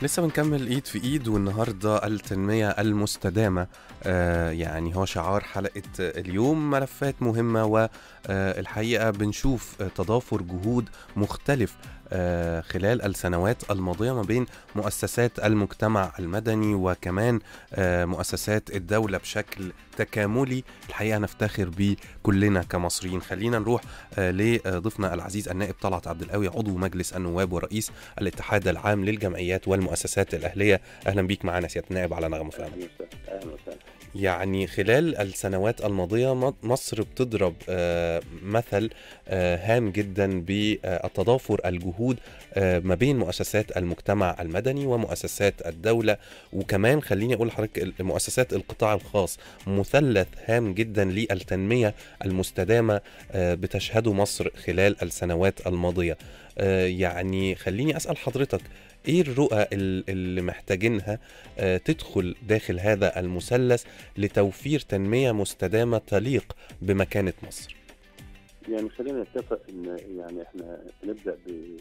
لسه بنكمل ايد في ايد والنهارده التنميه المستدامه آه يعني هو شعار حلقه اليوم ملفات مهمه والحقيقه بنشوف تضافر جهود مختلف آه خلال السنوات الماضيه ما بين مؤسسات المجتمع المدني وكمان آه مؤسسات الدوله بشكل تكاملي الحقيقه نفتخر بيه كلنا كمصريين خلينا نروح آه لضيفنا العزيز النائب طلعت عبد القوي عضو مجلس النواب ورئيس الاتحاد العام للجمعيات والمؤسسات الاهليه اهلا بيك معانا سياده النائب على نغمه فهم اهلا وسهلا اهلا وسهلا يعني خلال السنوات الماضيه م- مصر بتضرب آه، مثل آه، هام جدا بالتضافر الجهود آه، ما بين مؤسسات المجتمع المدني ومؤسسات الدوله وكمان خليني اقول لحضرتك مؤسسات القطاع الخاص مثلث هام جدا للتنميه المستدامه آه، بتشهده مصر خلال السنوات الماضيه آه، يعني خليني اسال حضرتك ايه الرؤى ال- اللي محتاجينها آه، تدخل داخل هذا المثلث لتوفير تنميه مستدامه تليق بمكانه مصر يعني خلينا نتفق ان يعني احنا نبدا ب-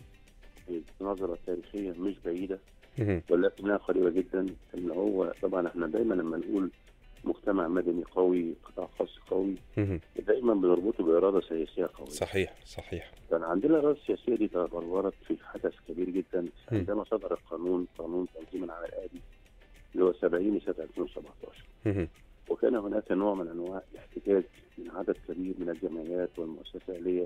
بنظره تاريخيه مش بعيده مهم. ولكنها قريبه جدا ان هو طبعا احنا دايما لما نقول مجتمع مدني قوي قطاع خاص قوي مهم. دايما بنربطه باراده سياسيه قويه صحيح صحيح كان عندنا الاراده السياسيه دي تبلورت في حدث كبير جدا عندما صدر القانون قانون تنظيم العمل الآلي اللي هو 70 سنه 2017 مهم. وكان هناك نوع من انواع الاحتجاج من عدد كبير من الجمعيات والمؤسسات الاهليه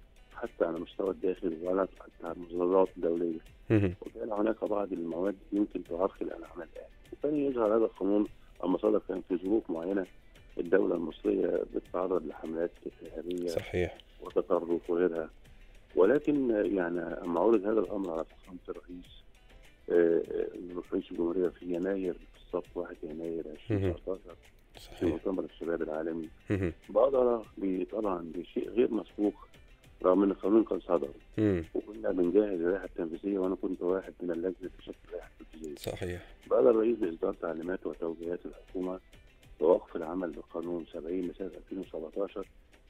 حتى على مستوى الداخل وعلى حتى على المنظمات الدوليه مهم. وكان هناك بعض المواد يمكن تعرقل العمل الاهلي وكان يظهر هذا القانون اما صدر كان في ظروف معينه الدوله المصريه بتتعرض لحملات ارهابيه صحيح وتطرف وغيرها ولكن يعني اما عرض هذا الامر على فخامه الرئيس آه، آه، رئيس الجمهوريه في يناير بالضبط 1 يناير 2019 في صحيح مؤتمر الشباب العالمي مهم. بقدر ب- طبعا بشيء غير مسبوق رغم ان القانون كان صدر مم. وكنا بنجهز اللائحه التنفيذيه وانا كنت واحد من اللجنه اللي تشكل اللائحه التنفيذيه. صحيح بقى الرئيس باصدار تعليمات وتوجيهات الحكومه بوقف العمل بقانون 70 لسنه 2017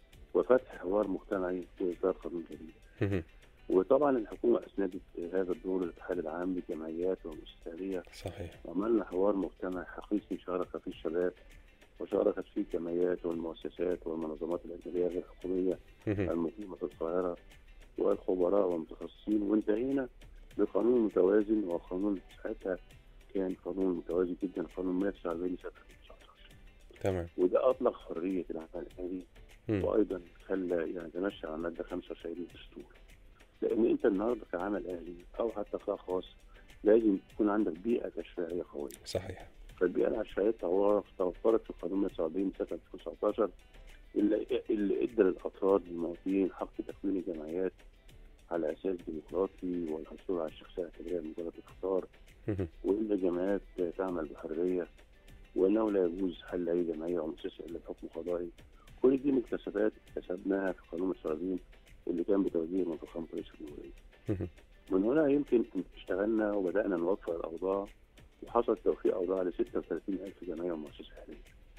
وفتح حوار مجتمعي في اصدار قانون جديد. مهم. وطبعا الحكومه اسندت هذا الدور الاتحاد العام للجمعيات والمؤسسات الأهلية صحيح وعملنا حوار مجتمعي حقيقي شارك فيه الشباب وشاركت فيه الجمعيات والمؤسسات والمنظمات الأجنبية غير الحكومية مهم. المقيمة في القاهرة والخبراء والمتخصصين وانتهينا بقانون متوازن وقانون ساعتها كان قانون متوازن جدا قانون 149 سنة 2019 تمام وده أطلق حرية العمل الأهلي مم. وأيضا خلى يعني تمشى على المادة 25 للدستور لأن أنت النهاردة كعمل أهلي أو حتى قطاع خاص لازم تكون عندك بيئة تشريعية قوية صحيح فالبيئة العشوائية توفرت توفرت في قانون 170 سنة 2019 اللي اللي ادى للافراد المواطنين حق تكوين الجمعيات على اساس ديمقراطي والحصول على الشخصيه الاعتباريه لمجرد الاختيار مهم. وان الجمعيات تعمل بحريه وانه لا يجوز حل اي جمعيه او مؤسسه الا بحكم قضائي كل دي مكتسبات اكتسبناها في قانون السعوديين اللي كان بتوجيه من فخامه رئيس الجمهوريه. مهم. من هنا يمكن اشتغلنا وبدانا نوفر الاوضاع وحصل توفير اوضاع ل 36000 جمعيه ومؤسسه اهليه.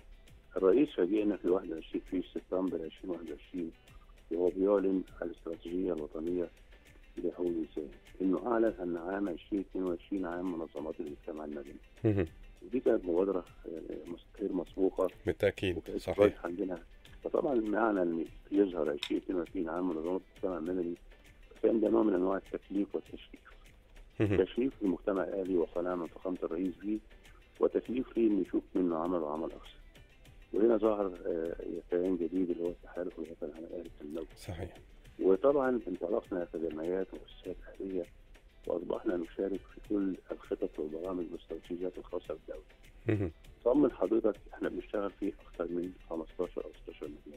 الرئيس فاجئنا في 21 في سبتمبر 2021 وهو بيعلن على الاستراتيجيه الوطنيه لحقوق الانسان انه اعلن ان عام 2022 عام منظمات المجتمع المدني مهم. ودي كانت مبادره يعني مس- غير مسبوقه بالتاكيد وكانت صحيح رايح عندنا فطبعا معنى ان يظهر 2022 عام منظمات المجتمع المدني كان ده نوع من انواع التكليف والتشريف مهم. تشريف للمجتمع الآلي وقناعة من فخامة الرئيس بيه وتكليف ليه إنه يشوف منه عمل وعمل أكثر. وهنا ظهر آه، كيان جديد اللي هو التحالف الوطني العمل الأهلي التنموي. صحيح وطبعا انطلقنا كجمعيات ومؤسسات أهلية وأصبحنا نشارك في كل الخطط والبرامج والاستراتيجيات الخاصة بالدولة. مهم. طمن حضرتك احنا بنشتغل في أكثر من 15 أو 16 مجال.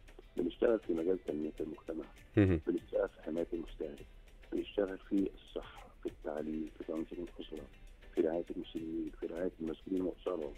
بنشتغل في مجال تنمية المجتمع، مهم. بنشتغل في حماية المستهلك بنشتغل في الصحة في التعليم في تنظيم الأسرة في رعاية المسلمين في رعاية المسؤولين وأسرهم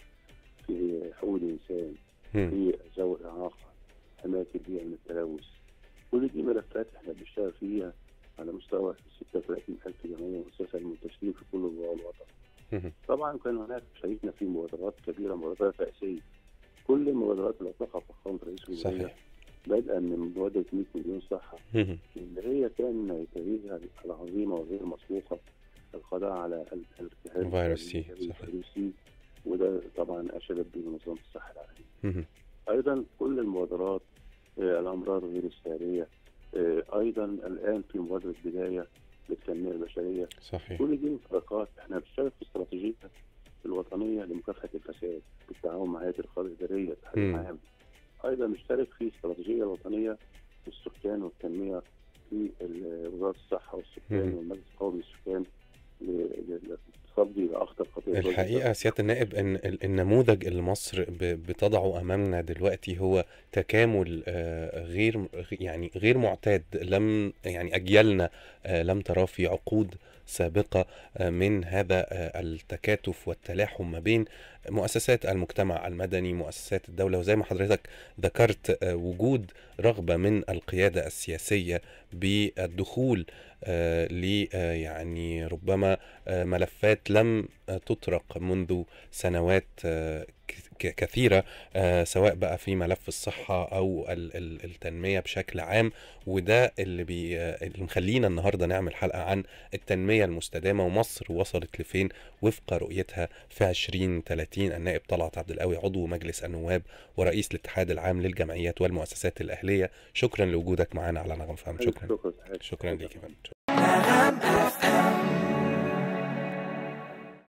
في حقوق الإنسان مهم. في ذوي الإعاقة حماية البيئة من التلوث كل دي ملفات احنا بنشتغل فيها على مستوى 36 ألف جمعية مؤسسة المنتشرين في كل ربوع الوطن مهم. طبعا كان هناك شاركنا في مبادرات كبيرة مبادرات رئيسية كل المبادرات اللي أطلقها فخامة رئيس الجمهورية صحيح بدءا من مبادرة 100 مليون صحة مهم. اللي هي كان نتائجها العظيمه وغير مسبوقه القضاء على ال- الالتهاب فيروس سي، الجهاز صحيح. الفيروس سي وده طبعا اشادت به منظمه الصحه العالميه. مهم. ايضا كل المبادرات آه، الامراض غير الساريه آه، ايضا الان في مبادره بدايه للتنميه البشريه صحيح كل دي مشتركات احنا بنشترك في استراتيجيه الوطنيه لمكافحه الفساد بالتعاون مع هيئه الرقابه الاداريه الاتحاد مم. العام ايضا نشترك في الاستراتيجيه الوطنيه للسكان والتنميه في ال- وزاره الصحه والسكان مم. والمجلس القومي للسكان ل- ل- للتصدي لاخطر خطيئه الحقيقة سيادة النائب إن ال- النموذج اللي مصر ب- بتضعه أمامنا دلوقتي هو تكامل آه، غير يعني غير معتاد لم يعني أجيالنا آه، لم تراه في عقود سابقة آه، من هذا آه، التكاتف والتلاحم ما بين مؤسسات المجتمع المدني مؤسسات الدولة وزي ما حضرتك ذكرت آه، وجود رغبة من القيادة السياسية بالدخول آه، ل آه، يعني ربما آه، ملفات لم آه، تطرق منذ سنوات آه، ك- كثيرة آه، سواء بقى في ملف الصحة أو ال- ال- التنمية بشكل عام وده اللي, بي آه، اللي مخلينا النهاردة نعمل حلقة عن التنمية المستدامة ومصر وصلت لفين وفق رؤيتها في 2030 النائب طلعت عبد القوي عضو مجلس النواب ورئيس الاتحاد العام للجمعيات والمؤسسات الأهلية شكرا لوجودك معنا على نغم فهم شكرا شكرا شكرا ليك يا فندم